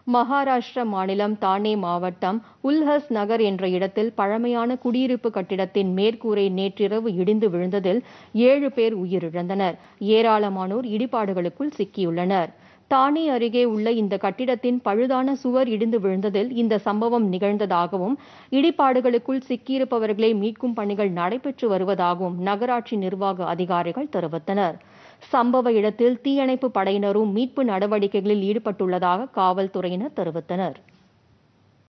மகாராஷ்டிர மாநிலம் தானே மாவட்டம் உல்ஹஸ் நகர் என்ற இடத்தில் பழமையான குடியிருப்பு கட்டிடத்தின் மேற்கூரை நேற்றிரவு இடிந்து விழுந்ததில் ஏழு பேர் உயிரிழந்தனர் ஏராளமானோர் இடிபாடுகளுக்குள் சிக்கியுள்ளனர் தானே அருகே உள்ள இந்த கட்டிடத்தின் பழுதான சுவர் இடிந்து விழுந்ததில் இந்த சம்பவம் நிகழ்ந்ததாகவும் இடிபாடுகளுக்குள் சிக்கியிருப்பவர்களை மீட்கும் பணிகள் நடைபெற்று வருவதாகவும் நகராட்சி நிர்வாக அதிகாரிகள் தெரிவித்தனர் சம்பவ இடத்தில் தீயணைப்பு படையினரும் மீட்பு நடவடிக்கைகளில் ஈடுபட்டுள்ளதாக காவல்துறையினர் தெரிவித்தனர்